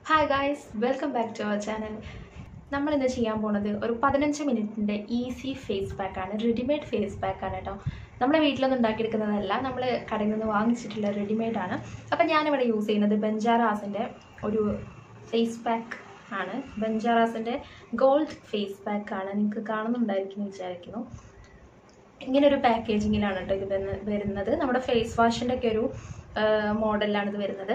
hi guys welcome back to our channel നമ്മൾ ഇന്ന് ചെയ്യാൻ പോണത് ഒരു പതിനഞ്ച് മിനിറ്റിൻ്റെ ഈസി ഫേസ് പാക്കാണ് റെഡിമെയ്ഡ് ഫേസ് പാക്കാണ് കേട്ടോ നമ്മുടെ വീട്ടിലൊന്നും ഉണ്ടാക്കിയെടുക്കുന്നതല്ല നമ്മൾ കടയിൽ നിന്ന് വാങ്ങിച്ചിട്ടുള്ള റെഡിമെയ്ഡ് ആണ് അപ്പം ഞാനിവിടെ യൂസ് ചെയ്യുന്നത് ബെഞ്ചാറാസിൻ്റെ ഒരു ഫേസ് പാക്ക് ആണ് ബെഞ്ചാറാസിൻ്റെ ഗോൾഡ് ഫേസ് പാക്ക് ആണ് നിങ്ങൾക്ക് കാണുന്നുണ്ടായിരിക്കും എന്ന് വിചാരിക്കുന്നു ഇങ്ങനെ ഒരു പാക്കേജിങ്ങിലാണ് കേട്ടോ ഇത് വന്ന് വരുന്നത് നമ്മുടെ ഫേസ് വാഷിൻ്റെ ഒക്കെ ഒരു മോഡലിലാണ് ഇത് വരുന്നത്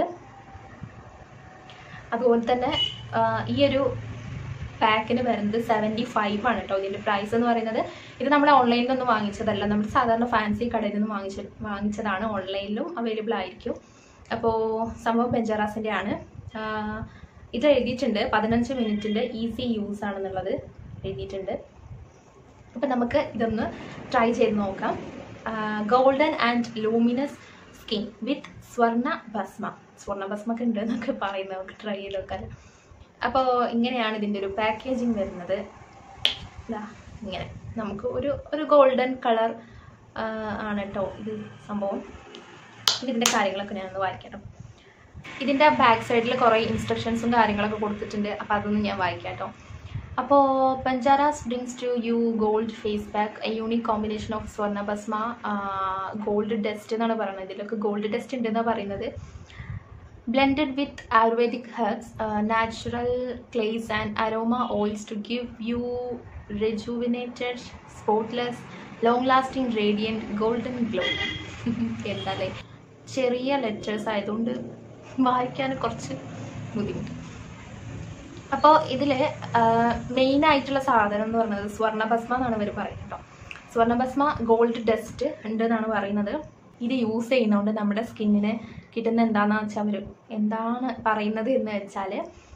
അതുപോലെ തന്നെ ആ, ഈ ഒരു പാക്കിന് വരുന്നത് സെവൻറ്റി ഫൈവ് ആണ് കേട്ടോ ഇതിൻ്റെ പ്രൈസ് എന്ന് പറയുന്നത് ഇത് നമ്മൾ ഓൺലൈനിൽ നിന്ന് വാങ്ങിച്ചതല്ല നമ്മൾ സാധാരണ ഫാൻസി കടയിൽ നിന്ന് വാങ്ങിച്ച വാങ്ങിച്ചതാണ് ഓൺലൈനിലും അവൈലബിൾ ആയിരിക്കും അപ്പോൾ സംഭവം ബെഞ്ചറാസിൻ്റെ ആണ് ആ, ഇത് എഴുതിയിട്ടുണ്ട് പതിനഞ്ച് മിനിറ്റിൻ്റെ ഈസി യൂസ് ആണെന്നുള്ളത് എഴുതിയിട്ടുണ്ട് അപ്പം നമുക്ക് ഇതൊന്ന് ട്രൈ ചെയ്ത് നോക്കാം golden and luminous skin with സ്വർണ്ണ ഭസ്മ സ്വർണ്ണ ഭസ്മ ഒക്കെ ഉണ്ട് എന്നൊക്കെ പറയുന്നത് നമുക്ക് ട്രൈ ചെയ്ത് നോക്കാൻ അപ്പോൾ ഇങ്ങനെയാണ് ഇതിൻ്റെ ഒരു പാക്കേജിങ് വരുന്നത് ഇതാ ഇങ്ങനെ നമുക്ക് ഒരു ഒരു ഗോൾഡൻ കളർ ആണ് കേട്ടോ ഇത് സംഭവം ഇതിൻ്റെ കാര്യങ്ങളൊക്കെ ഞാനൊന്ന് വായിക്കാം ഇതിൻ്റെ ബാക്ക് സൈഡിൽ കുറേ ഇൻസ്ട്രക്ഷൻസും കാര്യങ്ങളൊക്കെ കൊടുത്തിട്ടുണ്ട് അപ്പോൾ അതൊന്നും ഞാൻ വായിക്കാം കേട്ടോ അപ്പോൾ Pancharas brings to you gold face pack a unique combination of swarna bhasma gold dust എന്നാണ് പറയുന്നത് ഇതിലൊക്കെ ഗോൾഡ് ഡസ്റ്റ് ഉണ്ടെന്നാണ് പറയുന്നത് blended with ayurvedic herbs natural clays and aroma oils to give you rejuvenated spotless long lasting radiant golden glow എന്താല്ലേ ചെറിയ letters ആയതുകൊണ്ട് വായിക്കാൻ കുറച്ച് ബുദ്ധിമുട്ട് അപ്പോൾ ഇതിൽ മെയിൻ ആയിട്ടുള്ള സാധനം എന്ന് പറയുന്നത് സ്വർണ്ണഭസ്മ എന്നാണ് ഇവർ പറയുന്നത് കേട്ടോ സ്വർണ്ണഭസ്മ ഗോൾഡ് ഡസ്റ്റ് ഉണ്ട് എന്നാണ് പറയുന്നത് ഇത് യൂസ് ചെയ്യുന്നതുകൊണ്ട് നമ്മുടെ സ്കിന്നിന് കിട്ടുന്ന എന്താണെന്ന് വെച്ചാൽ അവർ എന്താണ് പറയുന്നത് എന്ന് വെച്ചാൽ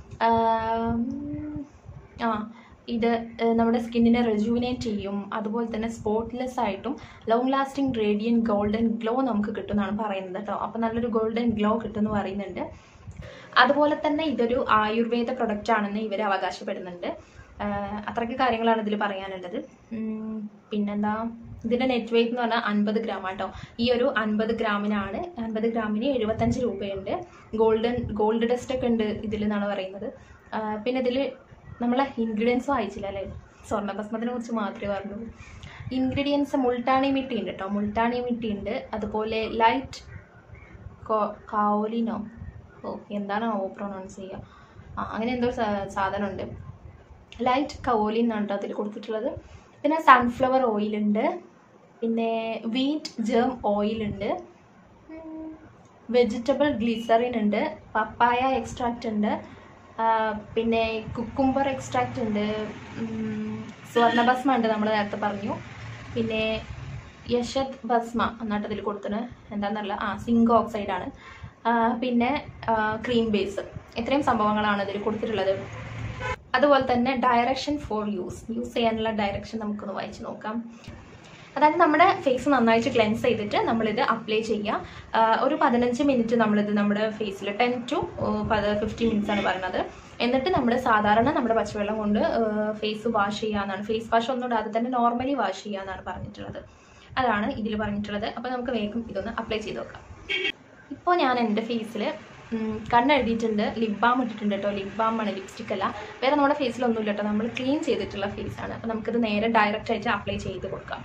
ആ ഇത് ഏഹ്, നമ്മുടെ സ്കിന്നിനെ റെജുവിനേറ്റ് ചെയ്യും അതുപോലെ തന്നെ സ്പോട്ട്ലെസ് ആയിട്ടും long lasting radiant golden glow നമുക്ക് കിട്ടും എന്നാണ് പറയുന്നത് കേട്ടോ അപ്പോൾ നല്ലൊരു ഗോൾഡൻ ഗ്ലോ കിട്ടുമെന്ന് പറയുന്നുണ്ട് അതുപോലെ തന്നെ ഇതൊരു ആയുർവേദ പ്രൊഡക്റ്റ് ആണെന്ന് ഇവർ അവകാശപ്പെടുന്നുണ്ട് ആഹ് അത്രയ്ക്ക് കാര്യങ്ങളാണ് ഇതിൽ പറയാനുള്ളത് ഉം, പിന്നെന്താ ഇതിൻ്റെ നെറ്റ് വെയിറ്റ് എന്ന് പറഞ്ഞാൽ അൻപത് ഗ്രാം ആട്ടോ ഈ ഒരു അൻപത് ഗ്രാമിനാണ് അൻപത് ഗ്രാമിന് എഴുപത്തഞ്ച് രൂപയുണ്ട് ഗോൾഡൻ ഗോൾഡ് ഡസ്റ്റ് ഒക്കെ ഉണ്ട് ഇതിൽ എന്നാണ് പറയുന്നത് ആഹ് പിന്നെ ഇതിൽ നമ്മളെ ഇൻഗ്രീഡിയൻസ് വായിച്ചില്ല അല്ലേ സ്വർണ്ണ ഭസ്മത്തിനെ കുറിച്ച് മാത്രമേ പറഞ്ഞുള്ളൂ ഇൻഗ്രീഡിയൻസ് മുൾട്ടാണി മിട്ടി ഉണ്ട് കേട്ടോ മുൾട്ടാണി മിട്ടി ഉണ്ട് അതുപോലെ ലൈറ്റ് കാവലിനോ ഓ എന്താണ് ഓ പ്രൊണൗൺസ് ചെയ്യുക ആ അങ്ങനെ എന്തോ ഒരു സാ- സാധനമുണ്ട് ലൈറ്റ് കവോലിൻ എന്നാണ് കേട്ടോ അതിൽ കൊടുത്തിട്ടുള്ളത് പിന്നെ സൺഫ്ലവർ ഓയിലുണ്ട് പിന്നെ വീറ്റ് ജേം ഓയിലുണ്ട് വെജിറ്റബിൾ ഗ്ലിസറിൻ ഉണ്ട് പപ്പായ എക്സ്ട്രാക്റ്റ് ഉണ്ട് ആ, പിന്നെ കുക്കുംബർ എക്സ്ട്രാക്റ്റ് ഉണ്ട് ഉം, സ്വർണ്ണഭസ്മ ഉണ്ട് നമ്മൾ നേരത്തെ പറഞ്ഞു പിന്നെ യശത് ഭസ്മ എന്നാട്ട് അതിൽ കൊടുത്തത് എന്താണെന്നല്ല ആ സിങ്ക് ഓക്സൈഡ് ആണ് ആ, പിന്നെ ക്രീം ബേസ് ഇത്രയും സംഭവങ്ങളാണ് ഇതിൽ കൊടുത്തിട്ടുള്ളത് അതുപോലെ തന്നെ ഡയറക്ഷൻ ഫോർ യൂസ് യൂസ് ചെയ്യാനുള്ള ഡയറക്ഷൻ നമുക്കൊന്ന് വായിച്ച് നോക്കാം അതായത് നമ്മുടെ ഫേസ് നന്നായിട്ട് ക്ലെൻസ് ചെയ്തിട്ട് നമ്മളിത് അപ്ലൈ ചെയ്യുക ആഹ് ഒരു പതിനഞ്ച് മിനിറ്റ് നമ്മളിത് നമ്മുടെ ഫേസിൽ ടെൻ ടു ഫിഫ്റ്റി മിനിറ്റ്സ് ആണ് പറയുന്നത് എന്നിട്ട് നമ്മൾ സാധാരണ നമ്മുടെ പച്ചവെള്ളം കൊണ്ട് ഫേസ് വാഷ് ചെയ്യാന്നാണ് ഫേസ് വാഷ് ഒന്നും ഇടാതെ തന്നെ നോർമലി വാഷ് ചെയ്യാന്നാണ് പറഞ്ഞിട്ടുള്ളത് അതാണ് ഇതിൽ പറഞ്ഞിട്ടുള്ളത് അപ്പോൾ നമുക്ക് വേഗം ഇതൊന്ന് അപ്ലൈ ചെയ്ത് നോക്കാം ഇപ്പോൾ ഞാൻ എൻ്റെ ഫേസിൽ കണ്ണെഴുതിയിട്ടുണ്ട് ലിപ് ബാം ഇട്ടിട്ടുണ്ട് കേട്ടോ ലിപ് ബാം ആണ് ലിപ്സ്റ്റിക് അല്ല വേറെ നമ്മുടെ ഫേസിലൊന്നുമില്ല കേട്ടോ നമ്മൾ ക്ലീൻ ചെയ്തിട്ടുള്ള ഫേസാണ് അപ്പോൾ നമുക്കിത് നേരെ ഡയറക്റ്റ് ആയിട്ട് അപ്ലൈ ചെയ്ത് കൊടുക്കാം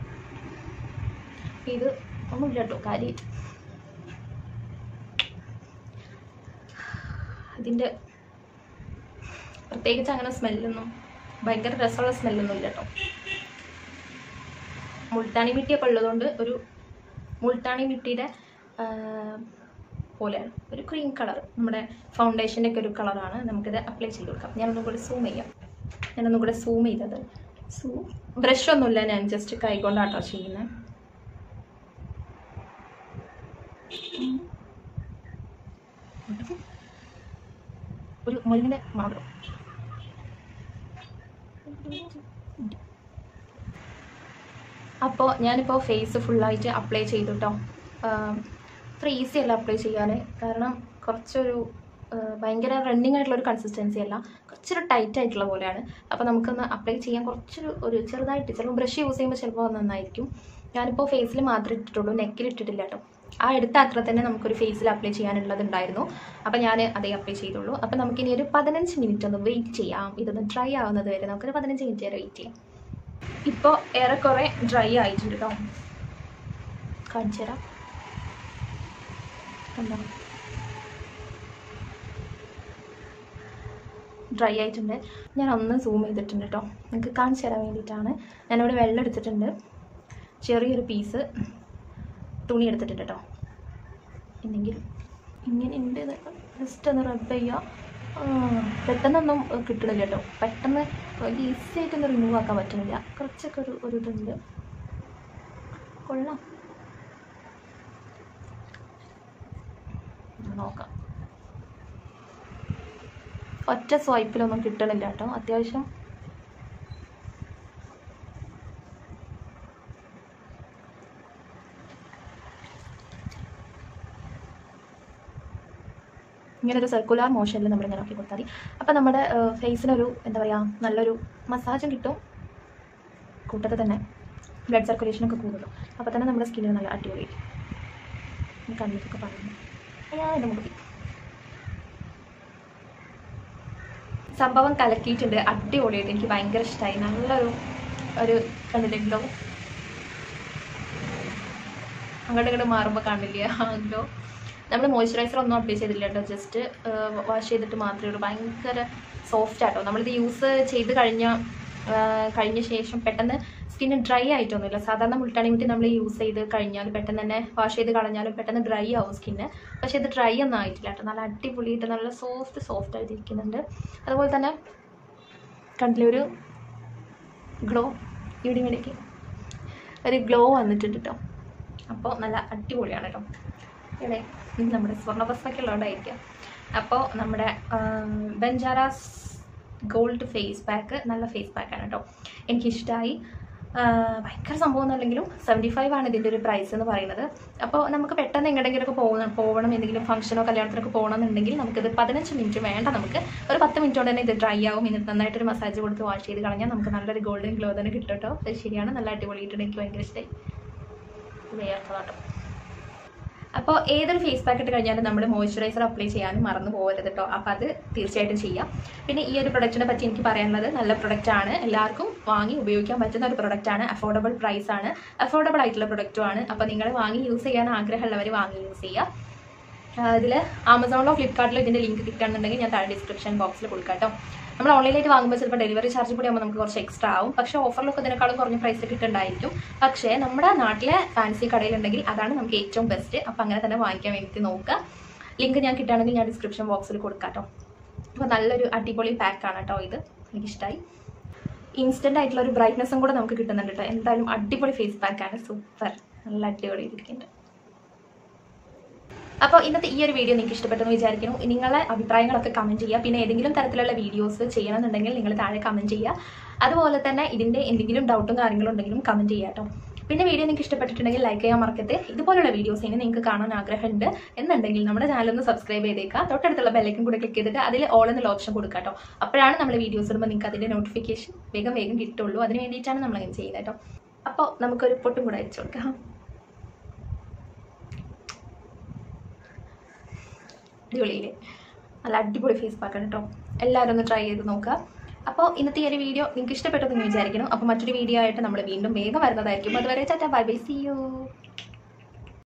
ഇത് ഒന്നുമില്ല കേട്ടോ കാര്യമായിട്ട് ഇതിൻ്റെ പ്രത്യേകിച്ച് അങ്ങനെ സ്മെല്ലൊന്നും ഭയങ്കര രസമുള്ള സ്മെല്ലൊന്നും ഇല്ല കേട്ടോ മുൾട്ടാണി മിട്ടിയൊക്കെ ഉള്ളതുകൊണ്ട് ഒരു മുൾട്ടാണി മിട്ടിയുടെ ആ, പോലെയാണ് ഒരു ക്രീം കളർ നമ്മുടെ ഫൗണ്ടേഷൻ്റെ ഒക്കെ ഒരു കളറാണ് നമുക്കിത് അപ്ലൈ ചെയ്ത് കൊടുക്കാം ഞാനൊന്നും കൂടെ സൂം ചെയ്യാം ഞാനൊന്നും കൂടെ സൂം ചെയ്തത് സൂ ബ്രഷ് ഒന്നുമില്ല ഞാൻ ജസ്റ്റ് കൈകൊണ്ടാട്ടോ ചെയ്യുന്നത് ഒരു മുരിങ്ങിൻ്റെ മാത്രം അപ്പോൾ ഞാനിപ്പോൾ ഫേസ് ഫുള്ളായിട്ട് അപ്ലൈ ചെയ്തു കേട്ടോ അത്ര ഈസി അല്ല അപ്ലൈ ചെയ്യാൻ കാരണം കുറച്ചൊരു ആ, ഭയങ്കര റണ്ണിങ് ആയിട്ടുള്ള ഒരു കൺസിസ്റ്റൻസി അല്ല കുറച്ചൊരു ടൈറ്റ് ആയിട്ടുള്ള പോലെയാണ് അപ്പോൾ നമുക്കൊന്ന് അപ്ലൈ ചെയ്യാൻ കുറച്ചൊരു ഒരു ചെറുതായിട്ട് ചിലപ്പോൾ ബ്രഷ് യൂസ് ചെയ്യുമ്പോൾ ചിലപ്പോൾ നന്നായിരിക്കും ഞാനിപ്പോൾ ഫേസിൽ മാത്രമേ ഇട്ടിട്ടുള്ളൂ നെക്കിൽ ഇട്ടിട്ടില്ല കേട്ടോ ആ എടുത്ത അത്ര തന്നെ നമുക്കൊരു ഫേസിൽ അപ്ലൈ ചെയ്യാനുള്ളതുണ്ടായിരുന്നു അപ്പോൾ ഞാൻ അതേ അപ്ലൈ ചെയ്തുള്ളൂ അപ്പോൾ നമുക്കിനി ഒരു പതിനഞ്ച് മിനിറ്റ് ഒന്ന് വെയിറ്റ് ചെയ്യാം ഇതൊന്ന് ഡ്രൈ ആവുന്നത് വരെ നമുക്കൊരു പതിനഞ്ച് മിനിറ്റ് വരെ വെയിറ്റ് ചെയ്യാം ഇപ്പോൾ ഏറെക്കുറെ ഡ്രൈ ആയിട്ടുണ്ട് കേട്ടോ കാണിച്ചു തരാം കണ്ടോ ഡ്രൈ ആയിട്ടുണ്ട് ഞാൻ ഒന്ന് സൂം ചെയ്തിട്ടുണ്ട് കേട്ടോ നിങ്ങൾക്ക് കാണിച്ചു തരാൻ വേണ്ടിയിട്ടാണ് ഞാനിവിടെ വെള്ളം എടുത്തിട്ടുണ്ട് ചെറിയൊരു പീസ് തുണി എടുത്തിട്ടുണ്ട് കേട്ടോ എന്തെങ്കിലും ഇങ്ങനെ ഉണ്ട് ജസ്റ്റ് ഒന്ന് റബ്ബ് ചെയ്യുക ആ, പെട്ടെന്നൊന്നും ഏഹ്, കിട്ടണില്ല കേട്ടോ പെട്ടെന്ന് ഈസി ആയിട്ടൊന്നും റിമൂവ് ആക്കാൻ പറ്റണില്ല കുറച്ചൊക്കെ ഒരു ഒരു ഇതുണ്ട് കൊള്ളാം നോക്കാം ഒറ്റ സ്വൈപ്പിലൊന്നും കിട്ടണില്ല കേട്ടോ അത്യാവശ്യം ഇങ്ങനെ ഒരു സർക്കുലാർ മോഷനിൽ നമ്മൾ ഇങ്ങനെ നോക്കി കൊടുത്താൽ മതി അപ്പോൾ നമ്മുടെ ഫേസിനൊരു എന്താ പറയുക നല്ലൊരു മസാജും കിട്ടും കൂട്ടത്തിൽ തന്നെ ബ്ലഡ് സർക്കുലേഷനൊക്കെ കൂടുള്ളൂ അപ്പോൾ തന്നെ നമ്മുടെ സ്കിന്നിന് നല്ല അടിപൊളിയായിരിക്കും ഈ കണ്ണിലൊക്കെ പറയുന്നു അയ്യാ എൻ്റെ മുടി സംഭവം കലക്കിയിട്ടുണ്ട് അടിപൊളിയായിട്ട് എനിക്ക് ഭയങ്കര ഇഷ്ടമായി നല്ലൊരു ഒരു കണ്ടിട്ടുണ്ടോ അങ്ങോട്ട് ഇങ്ങോട്ട് മാറുമ്പോൾ കാണില്ല ഗ്ലോ നമ്മൾ മോയ്സ്ചറൈസർ ഒന്നും അപ്ലൈ ചെയ്തില്ല കേട്ടോ ജസ്റ്റ് വാഷ് ചെയ്തിട്ട് മാത്രമേ ഉള്ളൂ ഭയങ്കര സോഫ്റ്റ് ആട്ടോ നമ്മളിത് യൂസ് ചെയ്ത് കഴിഞ്ഞ ആ, കഴിഞ്ഞ ശേഷം പെട്ടെന്ന് സ്കിന്ന് ഡ്രൈ ആയിട്ടൊന്നുമില്ല സാധാരണ മുൾട്ടാണി മുട്ടി നമ്മൾ യൂസ് ചെയ്ത് കഴിഞ്ഞാൽ പെട്ടെന്ന് തന്നെ വാഷ് ചെയ്ത് കളഞ്ഞാലും പെട്ടെന്ന് ഡ്രൈ ആവും സ്കിന്ന് പക്ഷേ ഇത് ഡ്രൈ ഒന്നും ആയിട്ടില്ല കേട്ടോ നല്ല അടിപൊളിയായിട്ട് നല്ല സോഫ്റ്റ് സോഫ്റ്റ് ആയിട്ട് ഇരിക്കുന്നുണ്ട് അതുപോലെ തന്നെ കണ്ടില്ലേ ഒരു ഗ്ലോ ഇവിടെ ഇവിടേക്ക് ഒരു ഗ്ലോ വന്നിട്ടുണ്ട് കേട്ടോ അപ്പോൾ നല്ല അടിപൊളിയാണ് കേട്ടോ ഇവിടെ നമ്മുടെ സ്വർണ്ണ ബസ്സൊക്കെ ഉള്ളതുകൊണ്ടായിരിക്കാം അപ്പോൾ നമ്മുടെ ബെഞ്ചാറാസ് ഗോൾഡ് ഫേസ് പാക്ക് നല്ല ഫേസ് പാക്കാണ് കേട്ടോ എനിക്കിഷ്ടമായി ഭയങ്കര സംഭവം അല്ലെങ്കിലും സെവൻറ്റി ഫൈവ് ആണ് ഇതിൻ്റെ ഒരു പ്രൈസ് എന്ന് പറയുന്നത് അപ്പോൾ നമുക്ക് പെട്ടെന്ന് എങ്ങോട്ടെങ്കിലുമൊക്കെ പോകണം പോകണം എന്തെങ്കിലും ഫംഗ്ഷനോ കല്യാണത്തിനൊക്കെ പോകണമെന്നുണ്ടെങ്കിൽ നമുക്കിത് പതിനഞ്ച് മിനിറ്റ് വേണ്ട നമുക്ക് ഒരു പത്ത് മിനിറ്റ് കൊണ്ട് തന്നെ ഇത് ഡ്രൈ ആവും എന്നിട്ട് നന്നായിട്ടൊരു മസാജ് കൊടുത്ത് വാഷ് ചെയ്ത് കളഞ്ഞാൽ നമുക്ക് നല്ലൊരു ഗോൾഡൻ ഗ്ലോ തന്നെ കിട്ടും കേട്ടോ അത് ശരിയാണ് നല്ല അടിപൊളിയിട്ടുണ്ട് എനിക്ക് ഭയങ്കര ഇഷ്ടമായി വേർത്തതാട്ടോ അപ്പോൾ ഏതൊരു ഫേസ് പാക്ക് ഇട്ട് കഴിഞ്ഞാലും നമ്മൾ മോയ്സ്ചറൈസർ അപ്ലൈ ചെയ്യാനും മറന്നു പോകരുത് കേട്ടോ അപ്പോൾ അത് തീർച്ചയായിട്ടും ചെയ്യാം പിന്നെ ഈ ഒരു പ്രൊഡക്റ്റിനെ പറ്റി എനിക്ക് പറയാനുള്ളത് നല്ല പ്രൊഡക്റ്റ് ആണ് എല്ലാവർക്കും വാങ്ങി ഉപയോഗിക്കാൻ പറ്റുന്ന ഒരു പ്രൊഡക്റ്റ് ആണ് അഫോർഡബിൾ പ്രൈസ് ആണ് അഫോർഡബിൾ ആയിട്ടുള്ള പ്രൊഡക്റ്റും ആണ് അപ്പോൾ നിങ്ങൾ വാങ്ങി യൂസ് ചെയ്യാൻ ആഗ്രഹമുള്ളവർ വാങ്ങി യൂസ് ചെയ്യുക ഇതിൽ ആമസോണിലോ ഫ്ലിപ്കാർട്ടിലോ ഇതിൻ്റെ ലിങ്ക് കിട്ടുകയാണെന്നുണ്ടെങ്കിൽ ഞാൻ താഴെ ഡിസ്ക്രിപ്ഷൻ ബോക്സിൽ കൊടുക്കാം കേട്ടോ നമ്മൾ ഓൺലൈനായിട്ട് വാങ്ങുമ്പോൾ ചിലപ്പോൾ ഡെലിവറി ചാർജ് കൂടി ആകുമ്പോൾ നമുക്ക് കുറച്ച് എക്സ്ട്രാ ആവും പക്ഷേ ഓഫറിലൊക്കെ ഇതിനേക്കാളും കുറഞ്ഞ പ്രൈസിൽ കിട്ടുന്നുണ്ടായിരിക്കും പക്ഷേ നമ്മുടെ നാട്ടിലെ ഫാൻസി കടയിലുണ്ടെങ്കിൽ അതാണ് നമുക്ക് ഏറ്റവും ബെസ്റ്റ് അപ്പോൾ അങ്ങനെ തന്നെ വാങ്ങിക്കാൻ വേണ്ടിയിട്ട് നോക്കുക ലിങ്ക് ഞാൻ കിട്ടുകയാണെങ്കിൽ ഞാൻ ഡിസ്ക്രിപ്ഷൻ ബോക്സിൽ കൊടുക്കാം കേട്ടോ അപ്പോൾ നല്ലൊരു അടിപൊളി പാക്കാണ് കേട്ടോ ഇത് എനിക്കിഷ്ടമായി ഇൻസ്റ്റൻ്റ് ആയിട്ടുള്ള ഒരു ബ്രൈറ്റ്നസ്സും കൂടെ നമുക്ക് കിട്ടുന്നുണ്ട് കേട്ടോ എന്തായാലും അടിപൊളി ഫേസ് പാക്കാണ് സൂപ്പർ നല്ല അടിപൊളി ഇരിക്കുന്നുണ്ട് അപ്പോൾ ഇന്നത്തെ ഈ ഒരു വീഡിയോ നിങ്ങൾക്ക് ഇഷ്ടപ്പെട്ടെന്ന് വിചാരിക്കുന്നു നിങ്ങളെ അഭിപ്രായങ്ങളൊക്കെ കമൻറ്റ് ചെയ്യുക പിന്നെ ഏതെങ്കിലും തരത്തിലുള്ള വീഡിയോസ് ചെയ്യണമെന്നുണ്ടെങ്കിൽ നിങ്ങൾ താഴെ കമൻറ്റ് ചെയ്യുക അതുപോലെ തന്നെ ഇതിൻ്റെ എന്തെങ്കിലും ഡൗട്ടും കാര്യങ്ങളും ഉണ്ടെങ്കിലും കമൻറ്റ് ചെയ്യുക കേട്ടോ പിന്നെ വീഡിയോ നിങ്ങൾക്ക് ഇഷ്ടപ്പെട്ടിട്ടുണ്ടെങ്കിൽ ലൈക്ക് ചെയ്യാൻ മറക്കരുത് ഇതുപോലുള്ള വീഡിയോസ് ഇനി നിങ്ങൾക്ക് കാണാൻ ആഗ്രഹമുണ്ട് എന്നുണ്ടെങ്കിൽ നമ്മുടെ ചാനൽ ഒന്ന് സബ്സ്ക്രൈബ് ചെയ്തേക്കുക തൊട്ടടുത്തുള്ള ബെല്ലൈക്കും കൂടെ ക്ലിക്ക് ചെയ്തിട്ട് അതിൽ ഓൾ എന്നുള്ള ഓപ്ഷൻ കൊടുക്കുക കേട്ടോ അപ്പോഴാണ് നമ്മൾ വീഡിയോസ് ഇടുമ്പോൾ നിങ്ങൾക്ക് അതിൻ്റെ നോട്ടിഫിക്കേഷൻ വേഗം വേഗം കിട്ടുള്ളൂ അതിന് വേണ്ടിയിട്ടാണ് നമ്മൾ അങ്ങനെ ചെയ്യുന്നത് കേട്ടോ അപ്പോൾ നമുക്കൊരു പൊട്ടും കൂടെ അയച്ചു കൊടുക്കാം അടിപൊളിയില്ലേ നല്ല അടിപൊളി ഫേസ് പാക്കാണ് കേട്ടോ എല്ലാവരും ഒന്ന് ട്രൈ ചെയ്ത് നോക്കുക അപ്പോൾ ഇന്നത്തെ ഈ ഒരു വീഡിയോ നിങ്ങൾക്ക് ഇഷ്ടപ്പെട്ടതെന്ന് വിചാരിക്കുന്നു അപ്പോൾ മറ്റൊരു വീഡിയോ ആയിട്ട് നമ്മൾ വീണ്ടും വേഗം വരുന്നതായിരിക്കും അതുവരെ tata bye bye see U